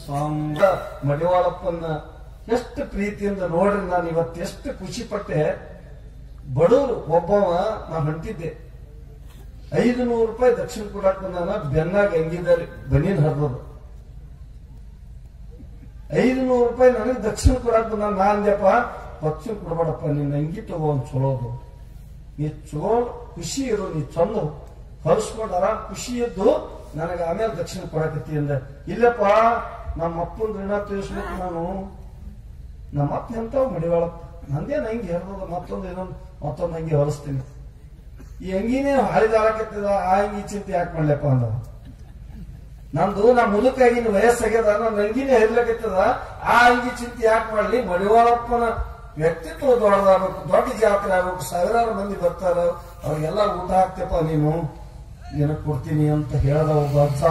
ಸಾಂಬ ಮಡಿವಾಳಪ್ಪನ ಎಷ್ಟು ಪ್ರೀತಿಯಿಂದ ನೋಡ್ರಿ ನಾನು ಇವತ್ತು ಎಷ್ಟು ಖುಷಿ ಪಟ್ಟೆ ಬಡವರು ಒಬ್ಬವ ನಾ ಹೊಂಟಿದ್ದೆ ಐದು ನೂರು ರೂಪಾಯಿ ದಕ್ಷಿಣ ಕೊಡಾಕ್ ಬಂದಾನ ಬೆನ್ನಾಗ ಹೆಂಗಿದ್ದಾರೆ ಬನೀನ್ ಹರಿದದು ಐದು ನೂರು ರೂಪಾಯಿ ನನಗೆ ದಕ್ಷಿಣ ಕೊಡಾಕ್ ಬಂದಾನ ನಾ ಅಂದ್ಯಪ್ಪ ದಕ್ಷಿಣ ಕೊಡಬೇಡಪ್ಪ ನಿನ್ನ ಅಂಗಿ ತಗೋ ಒಂದ್ ಚಲೋದು ನೀ ಚಲೋ ಖುಷಿ ಇರು ನೀ ಚಂದ ಹೊಲಿಸ್ಕೊಂಡು ಆರಾಮ್ ಖುಷಿ ಇದ್ದು ನನಗೆ ಆಮೇಲೆ ದಕ್ಷಿಣ ಕೊಡಕತ್ತಿ ಅಂದ ಇಲ್ಲಪ್ಪ ನಮ್ಮ ಅಪ್ಪನ ಋಣ ತೀರಿಸ್ಬೇಕು ನಾನು ನಮ್ಮ ಅಪ್ಪ ಎಂತವ್ ಮಡಿವಾಳಪ್ಪ ನಂದೇನು ಹಂಗೆ ಹರಿದ ಮತ್ತೊಂದು ಇನ್ನೊಂದು ಮತ್ತೊಂದು ಹಂಗೆ ಹೊಲಿಸ್ತೀನಿ ಈ ಅಂಗಿನೇ ಹರಿದಾಳಕತ್ತದ ಆ ಅಂಗಿ ಚಿಂತೆ ಯಾಕೆ ಮಾಡ್ಲಪ್ಪ ಅಂದ ನಂದು ನಾ ಮುದುಕಾಗಿನ ವಯಸ್ಸಾಗ್ಯದ ನನ್ನ ಅಂಗಿನೇ ಹರಿಲಕತ್ತದ ಆ ಅಂಗಿ ಚಿಂತೆ ಯಾಕೆ ಮಾಡ್ಲಿ ಮಡಿವಾಳಪ್ಪನ ವ್ಯಕ್ತಿತ್ವ ದೊಡ್ಡದಾಗಬೇಕು ದೊಡ್ಡ ಜಾತ್ರೆ ಆಗ್ಬೇಕು ಸಾವಿರಾರು ಮಂದಿ ಬರ್ತಾರ ಅವ್ರಿಗೆಲ್ಲ ಊಟ ಹಾಕ್ತಪ್ಪ ನೀನು ನಿನಗ್ ಕೊಡ್ತೀನಿ ಅಂತ ಹೇಳ್ದ ಒಬ್ಬ ಅಜ್ಜ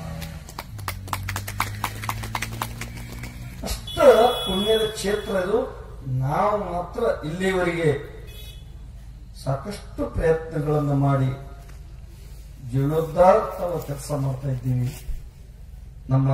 ಅಷ್ಟ ಪುಣ್ಯದ ಕ್ಷೇತ್ರ ಇದು ನಾವು ಮಾತ್ರ ಇಲ್ಲಿವರೆಗೆ ಸಾಕಷ್ಟು ಪ್ರಯತ್ನಗಳನ್ನು ಮಾಡಿ ಜೀವನೋದ್ಧಾರ ಕೆಲಸ ಮಾಡ್ತಾ ಇದ್ದೀವಿ ನಮ್ಮ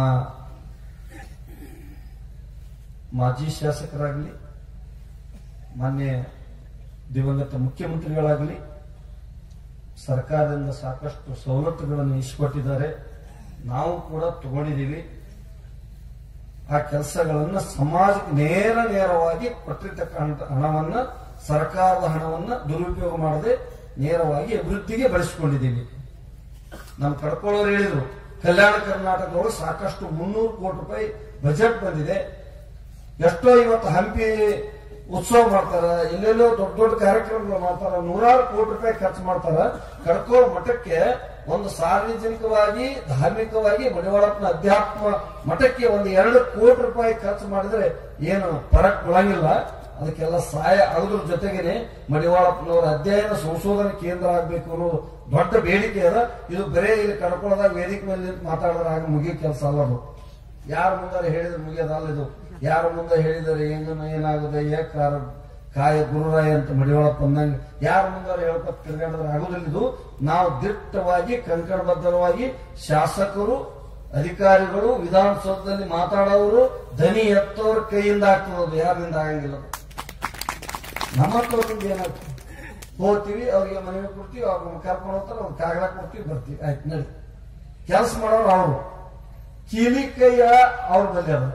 ಮಾಜಿ ಶಾಸಕರಾಗಲಿ ಮಾನ್ಯ ದಿವಂಗತ ಮುಖ್ಯಮಂತ್ರಿಗಳಾಗಲಿ ಸರ್ಕಾರದಿಂದ ಸಾಕಷ್ಟು ಸವಲತ್ತುಗಳನ್ನು ಇಸ್ಕೊಟ್ಟಿದ್ದಾರೆ ನಾವು ಕೂಡ ತಗೊಂಡಿದ್ದೀವಿ ಆ ಕೆಲಸಗಳನ್ನ ಸಮಾಜಕ್ಕೆ ನೇರ ನೇರವಾಗಿ ಕೊಟ್ಟಿರ್ತಕ್ಕಂಥ ಹಣವನ್ನ ಸರ್ಕಾರದ ಹಣವನ್ನ ದುರುಪಯೋಗ ಮಾಡದೆ ನೇರವಾಗಿ ಅಭಿವೃದ್ಧಿಗೆ ಬಳಸಿಕೊಂಡಿದ್ದೀವಿ ನಮ್ಮ ಕಡ್ಕೊಳ್ಳೋರು ಹೇಳಿದ್ರು ಕಲ್ಯಾಣ ಕರ್ನಾಟಕದೊಳಗೆ ಸಾಕಷ್ಟು ಮುನ್ನೂರು ಕೋಟಿ ರೂಪಾಯಿ ಬಜೆಟ್ ಬಂದಿದೆ ಎಷ್ಟೋ ಇವತ್ತು ಹಂಪಿ ಉತ್ಸವ ಮಾಡ್ತಾರ ಎಲ್ಲೆಲ್ಲೋ ದೊಡ್ಡ ದೊಡ್ಡ ಕಾರ್ಯಕ್ರಮಗಳು ಮಾಡ್ತಾರ ನೂರಾರು ಕೋಟಿ ರೂಪಾಯಿ ಖರ್ಚು ಮಾಡ್ತಾರ ಕಡ್ಕೋ ಮಠಕ್ಕೆ ಒಂದು ಸಾರ್ವಜನಿಕವಾಗಿ ಧಾರ್ಮಿಕವಾಗಿ ಮಡಿವಾಳಪ್ಪನ ಅಧ್ಯಾತ್ಮ ಮಠಕ್ಕೆ ಒಂದು ಎರಡು ಕೋಟಿ ರೂಪಾಯಿ ಖರ್ಚು ಮಾಡಿದ್ರೆ ಏನು ಫರಕ್ ಕೊಡಂಗಿಲ್ಲ ಅದಕ್ಕೆಲ್ಲ ಸಹಾಯ ಆಗೋದ್ರ ಜೊತೆಗೇನೆ ಮಡಿವಾಳಪ್ಪನವರ ಅಧ್ಯಯನ ಸಂಶೋಧನೆ ಕೇಂದ್ರ ಆಗ್ಬೇಕು ಅನ್ನೋ ದೊಡ್ಡ ಬೇಡಿಕೆ ಅದ ಇದು ಬರೇ ಇಲ್ಲಿ ಕಡ್ಕೊಳ್ಳೋದಾಗ ವೇದಿಕೆ ಮೇಲೆ ನಿಂತು ಮಾತಾಡಿದ್ರೆ ಆಗ ಮುಗಿಯೋ ಕೆಲಸ ಅಲ್ಲ ಅದು ಯಾರ ಮುಂದೆ ಹೇಳಿದ್ರೆ ಮುಗಿಯೋದಲ್ಲ ಇದು ಯಾರ ಮುಂದೆ ಹೇಳಿದರೆ ಏನು ಏನಾಗುತ್ತೆ ಏಕಾರ ಕಾಯ ಗುರುರಾಯ ಅಂತ ಮಡಿವಾಳಪ್ಪ ಅಂದಂಗೆ ಯಾರ ಮುಂದೆ ಹೇಳ್ಕೊತ ತಿರ್ಗಾಡಿದ್ರೆ ಆಗುದಿಲ್ಲ ಇದು ನಾವು ದಿಟ್ಟವಾಗಿ ಕಂಕಣಬದ್ಧವಾಗಿ ಶಾಸಕರು ಅಧಿಕಾರಿಗಳು ವಿಧಾನಸೌಧದಲ್ಲಿ ಮಾತಾಡೋರು ದನಿ ಎತ್ತೋರ ಕೈಯಿಂದ ಆಗ್ತದೆ ಅದು ಯಾರಿಂದ ಆಗಂಗಿಲ್ಲ ಅದು. ನಮ್ಮ ಹತ್ರದಿಂದ ಏನಾಗ್ತದೆ ಹೋಗ್ತೀವಿ ಅವ್ರಿಗೆ ಮನವಿ ಕೊಡ್ತೀವಿ ಅವ್ರಿಗೆ ಕರ್ಕೊಂಡು ಹೋಗ್ತಾರೆ ಅವ್ರಿಗೆ ಕಾಗದ ಕೊಡ್ತೀವಿ ಬರ್ತೀವಿ ಆಯ್ತು ನಡಿ ಕೆಲಸ ಮಾಡೋರು ಅವರು ಕೀಲಿ ಕೈಯ ಅವ್ರ ಬಲ್ಲಿ ಅದ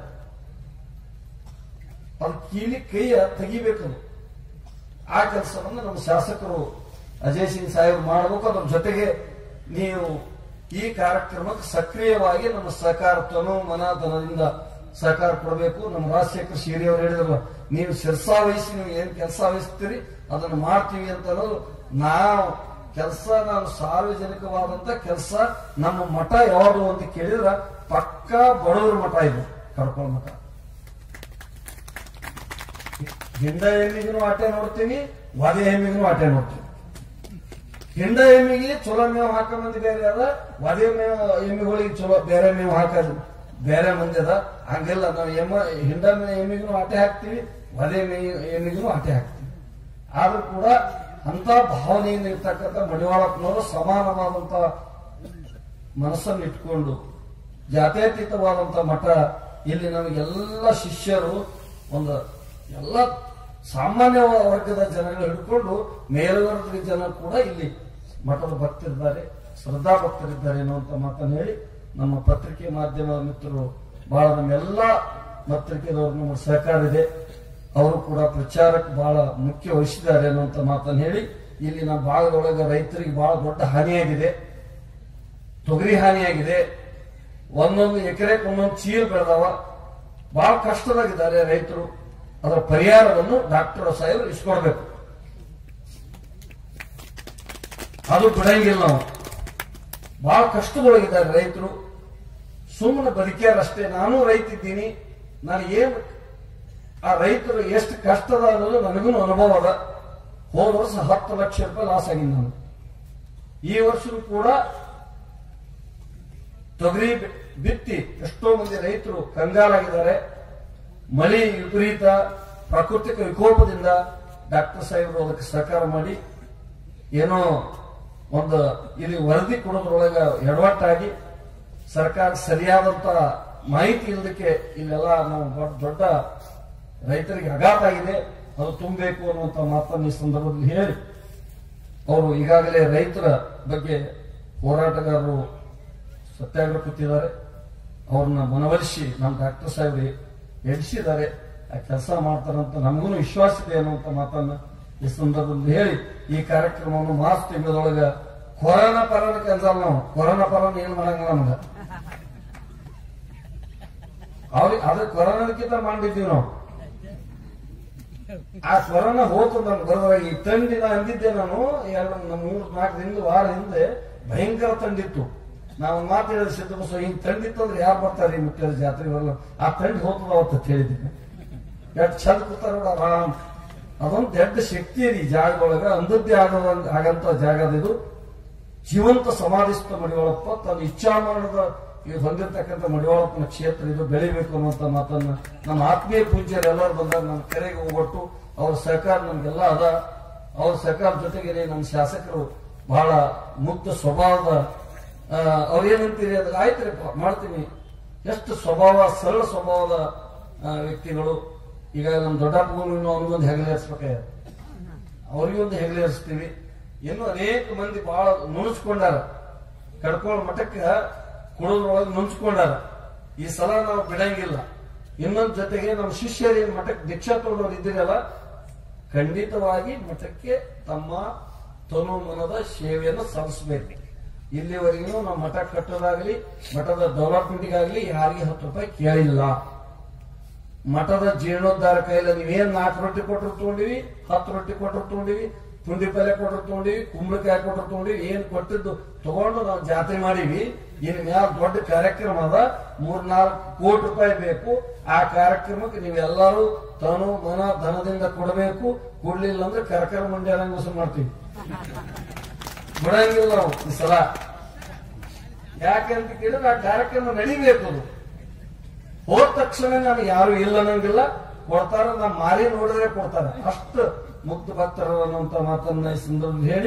ಅವ್ರ ಕೀಲಿ ಕೈಯ ತೆಗಿಬೇಕದು ಆ ಕೆಲಸವನ್ನು ನಮ್ಮ ಶಾಸಕರು ಅಜಯ್ ಸಿಂಗ್ ಸಾಹೇಬ್ ಮಾಡಬೇಕು ಅದ್ರ ಜೊತೆಗೆ ನೀವು ಈ ಕಾರ್ಯಕ್ರಮಕ್ಕೆ ಸಕ್ರಿಯವಾಗಿ ನಮ್ಮ ಸಹಕಾರ ತನು ಮನ ಧನದಿಂದ ಸಹಕಾರ ಕೊಡಬೇಕು ನಮ್ಮ ರಾಜಶೇಖರ್ ಶಿರಿ ಅವರು ಹೇಳಿದ್ರು ನೀವು ಶಿರ್ಸಾ ವಹಿಸಿ ನೀವು ಏನ್ ಕೆಲಸ ವಹಿಸ್ತೀರಿ ಅದನ್ನು ಮಾಡ್ತೀವಿ ಅಂತ ಅನ್ನೋದು ನಾವು ಕೆಲಸ ನಾನು ಸಾರ್ವಜನಿಕವಾದಂತ ಕೆಲಸ ನಮ್ಮ ಮಠ ಯಾವುದು ಅಂತ ಕೇಳಿದ್ರ ಪಕ್ಕಾ ಬಡವರ ಮಠ ಇದು ಕಡ್ಕೊಳ ಮಠ ಹಿಂಡ ಎಮ್ಮಿಗೂ ಆಟೆ ನೋಡ್ತೀವಿ ವದೆ ಎಮ್ಮಿಗೂ ಆಟೆ ನೋಡ್ತೀವಿ ಹಿಂಡ ಎಮ್ಮಿಗೆ ಚಲೋ ಮೇವು ಹಾಕೋ ಮಂದಿ ಬೇರೆ ಅದ ವದೆ ಮೇವು ಎಮ್ಮಿಗಳಿಗೆ ಚಲೋ ಬೇರೆ ಮೇವು ಹಾಕೋದು ಬೇರೆ ಮಂದಿ ಅದ ಹಂಗಿಲ್ಲ ನಾವು ಎಮ್ಮ ಹಿಂಡ ಎಮ್ಮಿಗೂ ಆಟೆ ಹಾಕ್ತಿವಿ ವದೆ ಮೇವು ಎಮ್ಮಿಗೂ ಆಟೆ ಹಾಕ್ತಿವಿ ಆದ್ರೂ ಕೂಡ ಅಂತ ಭಾವನೆಯಿಂದ ಇರ್ತಕ್ಕಂಥ ಮಡಿವಾಳಪ್ಪನವರು ಸಮಾನವಾದಂತ ಮನಸ್ಸನ್ನು ಇಟ್ಕೊಂಡು ಜಾತ್ಯತೀತವಾದಂತ ಮಠ ಇಲ್ಲಿ ನಮಗೆಲ್ಲ ಶಿಷ್ಯರು ಒಂದು ಎಲ್ಲ ಸಾಮಾನ್ಯ ವರ್ಗದ ಜನಗಳು ಹಿಡ್ಕೊಂಡು ಮೇಲ್ವರ್ಗದ ಜನ ಕೂಡ ಇಲ್ಲಿ ಮಠದ ಭಕ್ತರಿದ್ದಾರೆ ಶ್ರದ್ಧಾ ಭಕ್ತರಿದ್ದಾರೆ ಅನ್ನುವಂತ ಮಾತನ್ನು ಹೇಳಿ ನಮ್ಮ ಪತ್ರಿಕೆ ಮಾಧ್ಯಮ ಮಿತ್ರರು ಬಹಳ ನಮ್ಮೆಲ್ಲ ಪತ್ರಿಕೆದವರು ನಮ್ಮ ಸಹಕಾರ ಇದೆ ಅವರು ಕೂಡ ಪ್ರಚಾರಕ್ಕೆ ಬಹಳ ಮುಖ್ಯ ವಹಿಸಿದ್ದಾರೆ ಅನ್ನುವಂತ ಮಾತನ್ನು ಹೇಳಿ ಇಲ್ಲಿ ನಮ್ಮ ಭಾಗದೊಳಗೆ ರೈತರಿಗೆ ಬಹಳ ದೊಡ್ಡ ಹಾನಿಯಾಗಿದೆ ತೊಗರಿ ಹಾನಿಯಾಗಿದೆ ಒಂದೊಂದು ಎಕರೆಗೆ ಒಂದೊಂದು ಚೀಲ ಬೆಳೆದವ ಬಹಳ ಕಷ್ಟದಾಗಿದ್ದಾರೆ ರೈತರು ಅದರ ಪರಿಹಾರವನ್ನು ಡಾಕ್ಟರ್ ಸಾಹೇಬರು ಇಸ್ಕೊಡ್ಬೇಕು ಅದು ಬಿಡಂಗಿಲ್ಲ ನಾವು ಬಹಳ ಕಷ್ಟದೊಳಗಿದ್ದಾರೆ ರೈತರು ಸುಮ್ಮನೆ ಬದುಕ್ಯಾರಷ್ಟೇ ನಾನು ರೈತ ಇದ್ದೀನಿ ನಾನು ಏನ್ ಆ ರೈತರು ಎಷ್ಟು ಕಷ್ಟದ ಅನ್ನೋದು ನನಗೂ ಅನುಭವ ಅದ ಹೋದ ವರ್ಷ ಹತ್ತು ಲಕ್ಷ ರೂಪಾಯಿ ಲಾಸ್ ಆಗಿದೆ ನಾನು ಈ ವರ್ಷವೂ ಕೂಡ ತೊಗರಿ ಬಿ- ಬಿತ್ತಿ ಎಷ್ಟೋ ಮಂದಿ ರೈತರು ಕಂಗಾಲಾಗಿದ್ದಾರೆ ಮಳೆ ವಿಪರೀತ ಪ್ರಾಕೃತಿಕ ವಿಕೋಪದಿಂದ ಡಾಕ್ಟರ್ ಸಾಹೇಬರು ಅದಕ್ಕೆ ಸಹಕಾರ ಮಾಡಿ ಏನೋ ಒಂದು ಇಲ್ಲಿ ವರದಿ ಕೊಡೋದ್ರೊಳಗ ಎಡವಟ್ಟಾಗಿ ಸರ್ಕಾರ ಸರಿಯಾದಂತ ಮಾಹಿತಿ ಇಲ್ಲದಕ್ಕೆ ಇಲ್ಲೆಲ್ಲ ನಾವು ದೊಡ್ಡ ದೊಡ್ಡ ರೈತರಿಗೆ ಆಘಾತ ಆಗಿದೆ ಅದು ತುಂಬಬೇಕು ಅನ್ನುವಂತ ಮಾತನ್ನು ಈ ಸಂದರ್ಭದಲ್ಲಿ ಹೇಳಿ ಅವರು ಈಗಾಗಲೇ ರೈತರ ಬಗ್ಗೆ ಹೋರಾಟಗಾರರು ಸತ್ಯಾಗ್ರಹ ಕೂತಿದ್ದಾರೆ ಅವ್ರನ್ನ ಮನವೊಲಿಸಿ ನಮ್ಮ ಡಾಕ್ಟರ್ ಸಾಹೇಬ್ ಎಡಿಸಿದ್ದಾರೆ ಆ ಕೆಲಸ ಮಾಡ್ತಾರಂತ ನಮಗೂ ವಿಶ್ವಾಸ ಇದೆ ಅನ್ನುವಂತ ಮಾತನ್ನ ಈ ಸಂದರ್ಭದಲ್ಲಿ ಹೇಳಿ ಈ ಕಾರ್ಯಕ್ರಮವನ್ನು ಮಾರ್ಚ್ ತಿಂಗಳೊಳಗ ಕೊರೋನಾ ಪರನ ಕೆಲಸ ನಾವು ಕೊರೋನಾ ಪರನ ಏನ್ ಮಾಡಂಗಿಲ್ಲ ನಮ್ಗ ಅವ್ರಿಗೆ ಅದ್ರ ಕೊರೋನಾದಕ್ಕಿಂತ ಮಾಡಿದ್ದೀವಿ ನಾವು ಆ ಕೊರೋನಾ ಹೋತು ನಮ್ಗೆ ಬರೋದಾಗ ಈ ತಂಡಿನ ಅಂದಿದ್ದೆ ನಾನು ಎರಡು ನಮ್ಮ ಮೂರ್ ನಾಲ್ಕು ದಿನದ ವಾರ ಹಿಂದೆ ಭಯಂಕರ ತಂಡಿತ್ತು ನಾವು ಮಾತು ಹೇಳಿದ ಸಿದ್ದಬಸ ಹಿಂಗ್ ತಂಡಿತ್ತು ಅಂದ್ರೆ ಯಾರು ಬರ್ತಾರೆ ಈ ಮುಖ್ಯ ಜಾತ್ರೆ ಬರಲ್ಲ ಆ ತಂಡಿ ಹೋಗ್ತದ ಅವತ್ತು ಅಂತ ಹೇಳಿದ್ದೀನಿ ಎಷ್ಟು ಚಂದ ಕೂತಾರ ನೋಡ ಆರಾಮ್ ಅದೊಂದು ದೊಡ್ಡ ಶಕ್ತಿ ಇದೆ ಈ ಜಾಗದೊಳಗ ಅಂದದ್ದೇ ಆಗದ ಆಗಂತ ಜಾಗ ಅದು ಇದು ಜೀವಂತ ಸಮಾಧಿಸ್ತ ಮಡಿವಾಳಪ್ಪ ತನ್ನ ಇಚ್ಛಾಮರಣದ ಇದು ಹೊಂದಿರತಕ್ಕಂಥ ಮಡಿವಾಳಪ್ಪನ ಕ್ಷೇತ್ರ ಇದು ಬೆಳಿಬೇಕು ಅನ್ನುವಂತ ಮಾತನ್ನ ನಮ್ಮ ಆತ್ಮೀಯ ಪೂಜ್ಯರು ಎಲ್ಲರೂ ಬಂದಾಗ ನಮ್ಮ ಕೆರೆಗೆ ಹೋಗ್ಬಿಟ್ಟು ಅವ್ರ ಸಹಕಾರ ನಮ್ಗೆಲ್ಲ ಅದ ಅವ್ರ ಸಹಕಾರ ಜೊತೆಗೆ ನಮ್ಮ ಶಾಸಕರು ಬಹಳ ಮುಕ್ತ ಸ್ವಭಾವದ ಆ, ಅವ್ರೇನಂತೀರಿ ಅದು ಆಯ್ತ್ರಿಪ್ಪ ಮಾಡ್ತೀನಿ ಎಷ್ಟು ಸ್ವಭಾವ ಸರಳ ಸ್ವಭಾವದ ಆ, ವ್ಯಕ್ತಿಗಳು ಈಗ ನಮ್ಮ ದೊಡ್ಡಪ್ಪಗೂ ಅವ್ರಿಗೊಂದು ಹೆಗಲೇರಿಸ್ಬೇಕಾಗ ಅವ್ರಿಗೊಂದು ಹೆಗಲೇರಿಸ್ತೀವಿ ಇನ್ನು ಅನೇಕ ಮಂದಿ ಬಹಳ ನುಣಸ್ಕೊಂಡಾರ ಕಡ್ಕೊಳ್ಳೋ ಮಠಕ್ಕೆ ಕುಡಿದ್ರೊಳಗೆ ನುಣಸ್ಕೊಂಡಾರ ಈ ಸಲ ನಾವು ಬಿಡಂಗಿಲ್ಲ ಇನ್ನೊಂದ್ ಜೊತೆಗೆ ನಮ್ಮ ಶಿಷ್ಯರು ಏನ್ ಮಠಕ್ಕೆ ದೀಕ್ಷಾ ತಗೊಂಡವ್ರು ಇದ್ದೀರಲ್ಲ ಖಂಡಿತವಾಗಿ ಮಠಕ್ಕೆ ತಮ್ಮ ತನು ಮನದ ಸೇವೆಯನ್ನು ಸಲ್ಲಿಸಬೇಕು ಇಲ್ಲಿವರೆಗೂ ನಾವು ಮಠ ಕಟ್ಟೋದಾಗ್ಲಿ ಮಠದ ಡೆವಲಪ್ಮೆಂಟ್ಗಾಗ್ಲಿ ಯಾರಿಗೆ ಹತ್ತು ರೂಪಾಯಿ ಕೇಳಿಲ್ಲ ಮಠದ ಜೀರ್ಣೋದ್ಧಾರ ಕೈಲ ನೀವೇನ್ ನಾಲ್ಕು ರೊಟ್ಟಿ ಕೊಟ್ಟರು ತಗೊಂಡಿವಿ ಹತ್ತು ರೊಟ್ಟಿ ಕೊಟ್ಟರು ತಗೊಂಡಿವಿ ಪುಂಡಿ ಪಲ್ಯ ಕೊಟ್ಟರು ತಗೊಂಡಿವಿ ಕುಂಬಳಕಾಯಿ ಕೊಟ್ಟರು ತಗೊಂಡಿವಿ ಏನ್ ಕೊಟ್ಟಿದ್ದು ತಗೊಂಡು ನಾವು ಜಾತ್ರೆ ಮಾಡೀವಿ ಇನ್ ಮ್ಯಾಲ ದೊಡ್ಡ ಕಾರ್ಯಕ್ರಮ ಅದ ಮೂರ್ ನಾಲ್ಕು ಕೋಟಿ ರೂಪಾಯಿ ಬೇಕು ಆ ಕಾರ್ಯಕ್ರಮಕ್ಕೆ ನೀವೆಲ್ಲರೂ ತನು ಮನ ಧನದಿಂದ ಕೊಡಬೇಕು ಕೊಡ್ಲಿಲ್ಲ ಅಂದ್ರೆ ಕರ್ಕರ ಮಂಡ್ಯ ರಂಗೋಸ ಮಾಡ್ತೀವಿ ಬಿಡಂಗಿಲ್ಲ ನಾವು ಈ ಸಲ ಯಾಕಂತ ಕೇಳಿದ್ರೆ ಆ ಕಾರ್ಯಕ್ರಮ ನಡಿಬೇಕು ಅದು ಹೋದ ತಕ್ಷಣ ನಾನು ಯಾರು ಇಲ್ಲ ಅನ್ನಂಗಿಲ್ಲ ಕೊಡ್ತಾರ ನಾ ಮಾರಿ ನೋಡಿದ್ರೆ ಕೊಡ್ತಾರೆ ಅಷ್ಟು ಮುಕ್ತ ಭಕ್ತರು ಅನ್ನುವಂತ ಮಾತನ್ನ ಈ ಸಂದರ್ಭದಲ್ಲಿ ಹೇಳಿ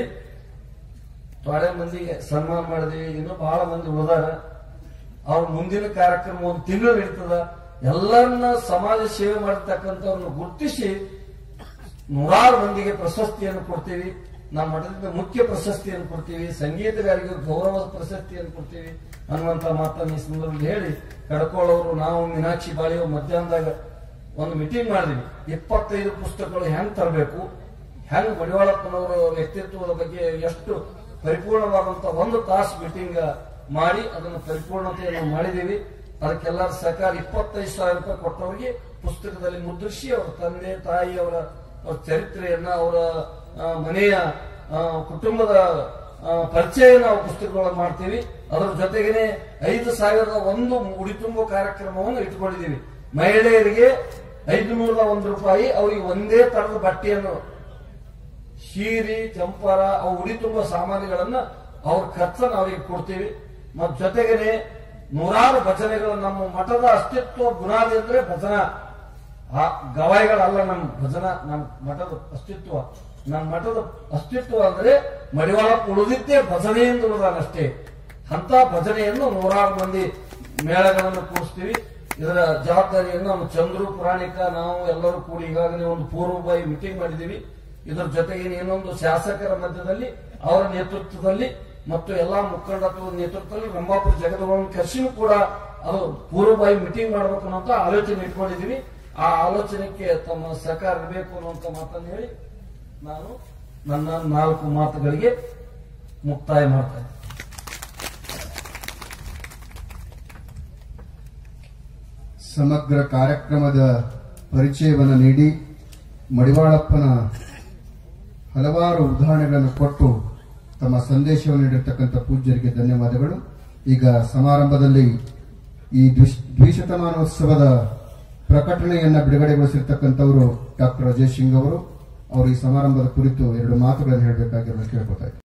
ತೊಡೆ ಮಂದಿಗೆ ಸನ್ಮಾನ ಮಾಡಿದೀವಿ ಇನ್ನು ಬಹಳ ಮಂದಿ ಉಳಿದಾರ ಅವ್ರ ಮುಂದಿನ ಕಾರ್ಯಕ್ರಮ ಒಂದು ತಿಂಗಳು ನಡೀತದ ಎಲ್ಲರನ್ನ ಸಮಾಜ ಸೇವೆ ಮಾಡಿರ್ತಕ್ಕಂಥವ್ರನ್ನ ಗುರುತಿಸಿ ನೂರಾರು ಮಂದಿಗೆ ಪ್ರಶಸ್ತಿಯನ್ನು ಕೊಡ್ತೀವಿ ನಮ್ಮ ಮಠದಿಂದ ಮುಖ್ಯ ಪ್ರಶಸ್ತಿಯನ್ನು ಕೊಡ್ತೀವಿ ಸಂಗೀತಗಾರರಿಗೆ ಗೌರವ ಪ್ರಶಸ್ತಿಯನ್ನು ಕೊಡ್ತೀವಿ ಅನ್ನುವಂತ ಮಾತನ್ನು ಈ ಸಂದರ್ಭದಲ್ಲಿ ಹೇಳಿ ಕಡ್ಕೊಳ್ಳೋರು ನಾವು ಮೀನಾಕ್ಷಿ ಬಾಳಿಯೋ ಮಧ್ಯಾಹ್ನದಾಗ ಒಂದು ಮೀಟಿಂಗ್ ಮಾಡಿದ್ವಿ ಇಪ್ಪತ್ತೈದು ಪುಸ್ತಕಗಳು ಹೆಂಗ್ ತರಬೇಕು ಹೆಂಗ್ ಮಡಿವಾಳಪ್ಪನವರ ವ್ಯಕ್ತಿತ್ವದ ಬಗ್ಗೆ ಎಷ್ಟು ಪರಿಪೂರ್ಣವಾದಂತ ಒಂದು ತಾಸು ಮೀಟಿಂಗ್ ಮಾಡಿ ಅದನ್ನು ಪರಿಪೂರ್ಣತೆಯನ್ನು ಮಾಡಿದೀವಿ ಅದಕ್ಕೆಲ್ಲರ ಸಹಕಾರ ಇಪ್ಪತ್ತೈದು ಸಾವಿರ ರೂಪಾಯಿ ಕೊಟ್ಟವರಿಗೆ ಪುಸ್ತಕದಲ್ಲಿ ಮುದ್ರಿಸಿ ಅವರ ತಂದೆ ತಾಯಿ ಅವರ ಅವರ ಚರಿತ್ರೆಯನ್ನ ಅವರ ಆ, ಮನೆಯ ಆ, ಕುಟುಂಬದ ಆ, ಪರಿಚಯ ನಾವು ಪುಸ್ತಕಗಳನ್ನು ಮಾಡ್ತೀವಿ ಅದರ ಜೊತೆಗೇನೆ ಐದು ಸಾವಿರದ ಒಂದು ಉಡಿ ತುಂಬೋ ಕಾರ್ಯಕ್ರಮವನ್ನು ಇಟ್ಕೊಂಡಿದ್ದೀವಿ ಮಹಿಳೆಯರಿಗೆ ಐದು ನೂರದ ಒಂದು ರೂಪಾಯಿ ಅವರಿಗೆ ಒಂದೇ ತರದ ಬಟ್ಟೆಯನ್ನು ಶೀರಿ ಜಂಪರ ಅವು ಉಡಿ ತುಂಬೋ ಸಾಮಾನುಗಳನ್ನ ಅವ್ರ ಖರ್ಚನ್ನು ಅವರಿಗೆ ಕೊಡ್ತೀವಿ ಮತ್ ಜೊತೆಗೇನೆ ನೂರಾರು ಭಜನೆಗಳು ನಮ್ಮ ಮಠದ ಅಸ್ತಿತ್ವ ಬುನಾದಿ ಅಂದ್ರೆ ಭಜನಾ ಆ ಗವಾಯಿಗಳಲ್ಲ ನಮ್ಮ ಭಜನಾ ನಮ್ಮ ಮಠದ ಅಸ್ತಿತ್ವ ನಮ್ಮ ಮಠದ ಅಸ್ತಿತ್ವ ಅಂದ್ರೆ ಮಡಿವಾಳ ಉಳಿದಿದ್ದೇ ಭಜನೆಯಿಂದ ಉಳಿದಾನಷ್ಟೇ ಅಂತ ಭಜನೆಯನ್ನು ನೂರಾರು ಮಂದಿ ಮೇಳಗಳನ್ನು ಕೂರಿಸ್ತೀವಿ ಇದರ ಜವಾಬ್ದಾರಿಯನ್ನು ನಮ್ಮ ಚಂದ್ರು ಪುರಾಣಿಕ ನಾವು ಎಲ್ಲರೂ ಕೂಡಿ ಈಗಾಗಲೇ ಒಂದು ಪೂರ್ವಭಾವಿ ಮೀಟಿಂಗ್ ಮಾಡಿದ್ದೀವಿ ಇದರ ಜೊತೆಗೆ ಇನ್ನೊಂದು ಶಾಸಕರ ಮಧ್ಯದಲ್ಲಿ ಅವರ ನೇತೃತ್ವದಲ್ಲಿ ಮತ್ತು ಎಲ್ಲಾ ಮುಖಂಡತ್ವದ ನೇತೃತ್ವದಲ್ಲಿ ರಂಭಾಪುರ ಜಗದಗಳನ್ನು ಕರ್ಸಿನೂ ಕೂಡ ಅದು ಪೂರ್ವಭಾವಿ ಮೀಟಿಂಗ್ ಮಾಡಬೇಕು ಅನ್ನೋಂತ ಆಲೋಚನೆ ಇಟ್ಕೊಂಡಿದ್ದೀವಿ ಆ ಆಲೋಚನೆಗೆ ತಮ್ಮ ಸಹಕಾರ ಇರಬೇಕು ಅನ್ನುವಂತ ಮಾತನ್ನು ಹೇಳಿ ನಾನು ನನ್ನ ನಾಲ್ಕು ಮಾತುಗಳಿಗೆ ಮುಕ್ತಾಯ ಮಾಡ್ತೇನೆ ಸಮಗ್ರ ಕಾರ್ಯಕ್ರಮದ ಪರಿಚಯವನ್ನು ನೀಡಿ ಮಡಿವಾಳಪ್ಪನ ಹಲವಾರು ಉದಾಹರಣೆಗಳನ್ನು ಕೊಟ್ಟು ತಮ್ಮ ಸಂದೇಶವನ್ನು ನೀಡಿರ್ತಕ್ಕಂಥ ಪೂಜ್ಯರಿಗೆ ಧನ್ಯವಾದಗಳು ಈಗ ಸಮಾರಂಭದಲ್ಲಿ ಈ ದ್ವಿಶ್- ದ್ವಿಶತಮಾನೋತ್ಸವದ ಪ್ರಕಟಣೆಯನ್ನ ಬಿಡುಗಡೆಗೊಳಿಸಿರ್ತಕ್ಕಂಥವರು ಡಾಕ್ಟರ್ ಅಜಯ್ ಸಿಂಗ್ ಅವರು ಅವರು ಈ ಸಮಾರಂಭದ ಕುರಿತು ಎರಡು ಮಾತುಗಳನ್ನು ಹೇಳಬೇಕಾಗಿರೋದು ಕೇಳ್ಕೊತಾ ಇದ್ದೀನಿ